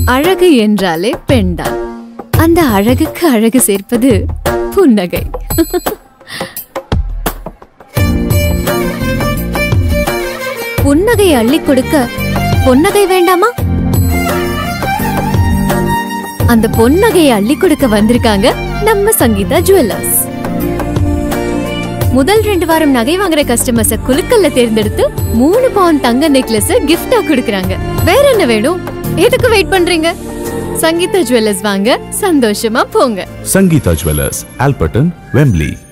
அழகு என்றாலே பெண்தான் அந்த அழகுக்கு அழகு சேர்ப்பது புன்னகை புன்னகை அள்ளி கொடுக்க பொன்னகை வேண்டாமா அந்த பொன்னகையை அள்ளி கொடுக்க வந்திருக்காங்க நம்ம சங்கீதா ஜுவல்லர்ஸ் முதல் ரெண்டு வாரம் நகை வாங்குற கஸ்டமர்ஸ குலுக்கல்ல தேர்ந்தெடுத்து மூணு பவுன் தங்க நெக்லஸ் கிஃப்டா கொடுக்கறாங்க வேற என்ன வேணும் எதுக்கு வெயிட் பண்றீங்க சங்கீதா ஜுவல்லர்ஸ் வாங்க சந்தோஷமா போங்க Sangeeta Jewelers, Alperton, Wembley.